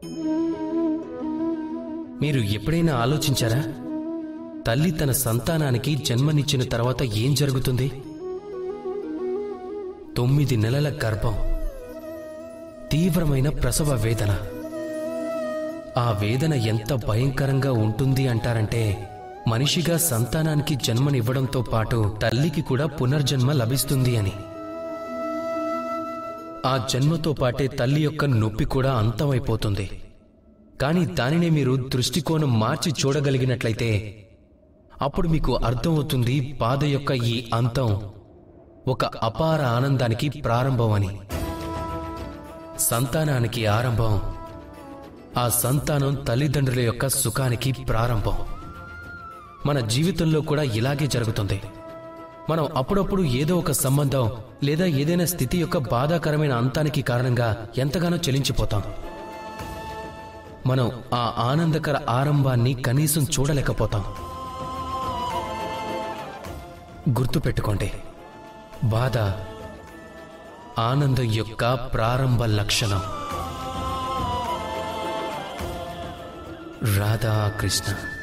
మీరు ఎప్పుడైనా ఆలోచించారా తల్లి తన సంతానానికి జన్మనిచ్చిన తర్వాత ఏం జరుగుతుంది తొమ్మిది నెలల గర్భం తీవ్రమైన ప్రసవ వేదన ఆ వేదన ఎంత భయంకరంగా ఉంటుంది అంటారంటే మనిషిగా సంతానానికి జన్మనివ్వడంతో పాటు తల్లికి కూడా పునర్జన్మ లభిస్తుంది అని ఆ జన్మతో పాటే తల్లి యొక్క నొప్పి కూడా అంతమైపోతుంది కానీ దానినే మీరు దృష్టికోణం మార్చి చూడగలిగినట్లయితే అప్పుడు మీకు అర్థమవుతుంది బాధ యొక్క ఈ అంతం ఒక అపార ఆనందానికి ప్రారంభం అని సంతానానికి ఆరంభం ఆ సంతానం తల్లిదండ్రుల యొక్క సుఖానికి ప్రారంభం మన జీవితంలో కూడా ఇలాగే జరుగుతుంది మనం అప్పుడప్పుడు ఏదో ఒక సంబంధం లేదా ఏదైనా స్థితి యొక్క బాధాకరమైన అంతానికి కారణంగా ఎంతగానో చెలించిపోతాం మనం ఆ ఆనందకర ఆరంభాన్ని కనీసం చూడలేకపోతాం గుర్తుపెట్టుకోండి బాధ ఆనందం యొక్క ప్రారంభ లక్షణం రాధా కృష్ణ